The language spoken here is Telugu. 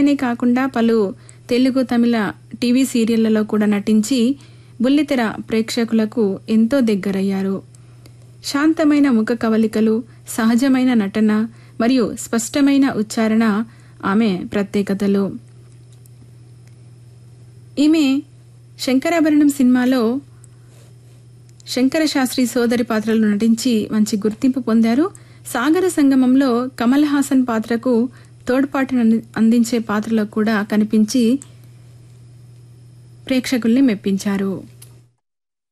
సినిమాల్లోనే కాకుండా పలు తెలుగు తమిళ టీవీ సీరియళ్లలో కూడా నటించి బుల్లితెర ప్రేక్షకులకు ఎంతో దగ్గరయ్యారు శాంతమైన ముఖ కవలికలు సహజమైన నటన మరియు స్పష్టమైన ఉచ్చారణ ఆమె ప్రత్యేకతలు ఈమె శంకరాభరణం సినిమాలో శంకర శాస్త్రి సోదరి పాత్రలో నటించి మంచి గుర్తింపు పొందారు సాగర సంగమంలో కమల్ హాసన్ పాత్రకు తోడ్పాటును అంది- అందించే పాత్రలో కూడా కనిపించి ప్రేక్షకుల్ని మెప్పించారు